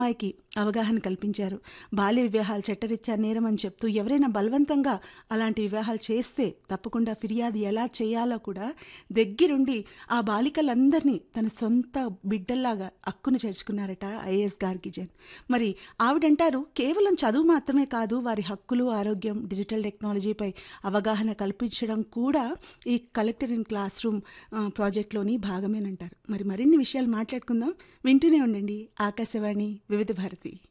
అమ్మాయికి అవగాహన కల్పించారు బాల్య వివాహాలు చట్టరీత్యా నేరం అని చెప్తూ ఎవరైనా బలవంతంగా అలాంటి వివాహాలు చేస్తే తప్పకుండా ఫిర్యాదు ఎలా చేయాలో కూడా దగ్గరుండి ఆ బాలికలందరినీ తన సొంత బిడ్డల్లాగా అక్కును చేర్చుకున్నారట ఐఏఎస్ గార్గిజన్ మరి ఆవిడంటారు కేవలం చదువు మాత్రమే కాదు వారి హక్కులు ఆరోగ్యం డిజిటల్ టెక్నాలజీపై అవగాహన కల్పించడం కూడా ఈ కలెక్టర్ ఇన్ క్లాస్ రూమ్ ఆ, ప్రాజెక్ట్లోని భాగమేనంటారు మరి మరిన్ని విషయాలు మాట్లాడుకుందాం వింటూనే ఉండండి ఆకాశవాణి వివిధ భారతి